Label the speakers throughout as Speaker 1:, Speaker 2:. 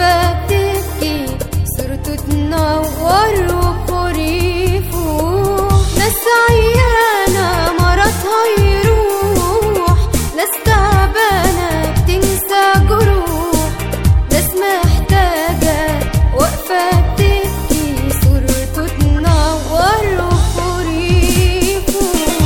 Speaker 1: واقفة بتبكي صورته تنور وخريفه ناس عيانة مرضها يروح ناس تعبانة بتنسى جروح ناس محتاجة واقفة بتبكي صورته تنور وخريفه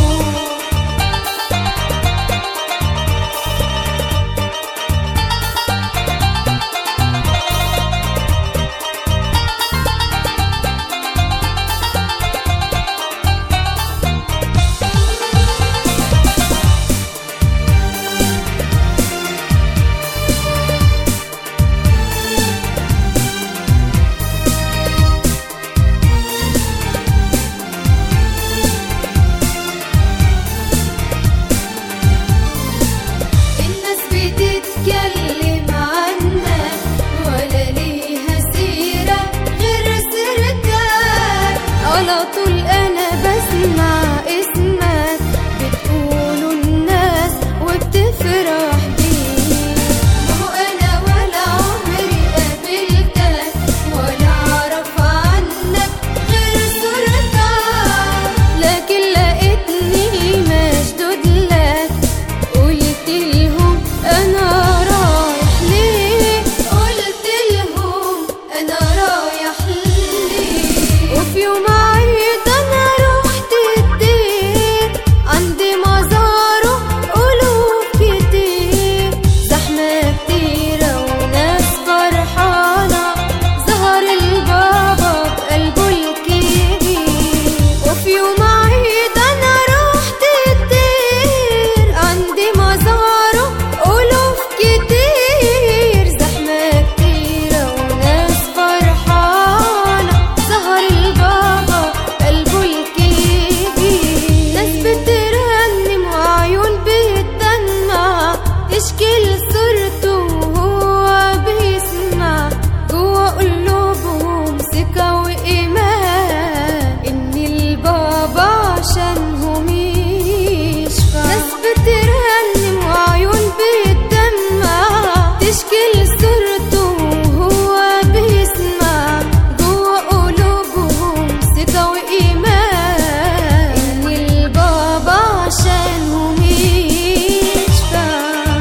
Speaker 1: الناس بتتكلم عنك ولا ليها سيرة غير سيرتك على طول أنا بسمع اسمك بتقولوا الناس وبتفرح بيك ما هو أنا ولا عمري قابلتك ولا أعرف عنك غير صورتك لكن لقيتني مشدود لك قلت لهم انا رايح ليه قلت لهم انا رايح ليه وفي يوم عيد انا رحت الدير عندي مزاره قلوب كتير زحمه كتيره وناس فرحانه ظهر البابا بقلبه الكبير وفي يوم عيد انا رحت الدير عندي مزاره قلوب كتير زحمه كتيره وناس فرحانه ظهر البابا قلبه الكبير ناس بترنم وعيون بتدمع تشكي صورته وهو بيسمع جوا قلوبهم ثقة وإيمان إن البابا عشانهم يشفع ناس بترنم وعيون بتدمع تشكي صورته وهو بيسمع جوا قلوبهم ثقة وإيمان إن البابا عشانهم يشفع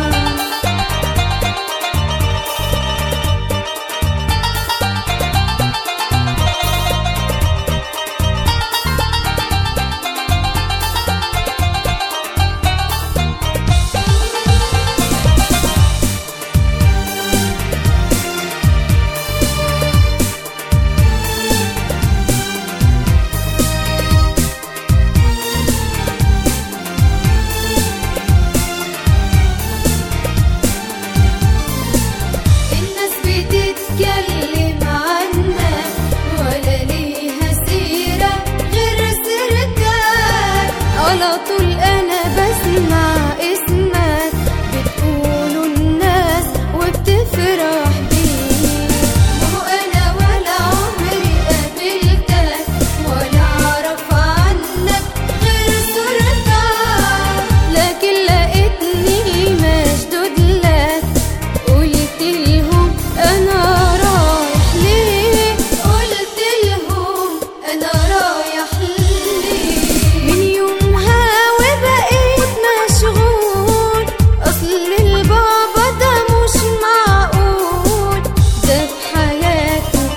Speaker 1: الناس بتتكلم عنك ولا ليها سيرة غير سيرتك على طول أنا بسمع اسمك بتقولوا الناس وبتفرح بيك ما هو أنا ولا عمري قابلتك ولا أعرف عنك غير صورتك لكن لقيتني مشدود لك قلت لهم انا رايح ليه قلت لهم انا رايح ليه من يومها وبقيت مشغول اصل البابا ده مش معقول ده في حياته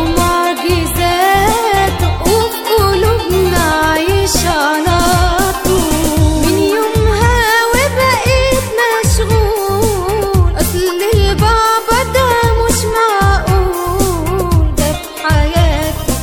Speaker 1: ومعجزاته وفي قلوبنا عايش على طول من يومها وبقيت مشغول اصل البابا ده مش معقول ده في حياته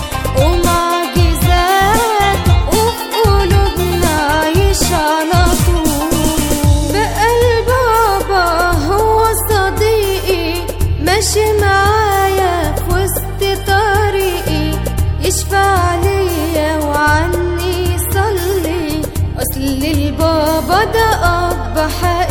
Speaker 1: ومعجزاته وفي قلوبنا عايش على طول بقى البابا هو صديقي ماشي معايا في وسط طريقي يشفع ليا وعني يصلي اصل البابا ده اب حقيقي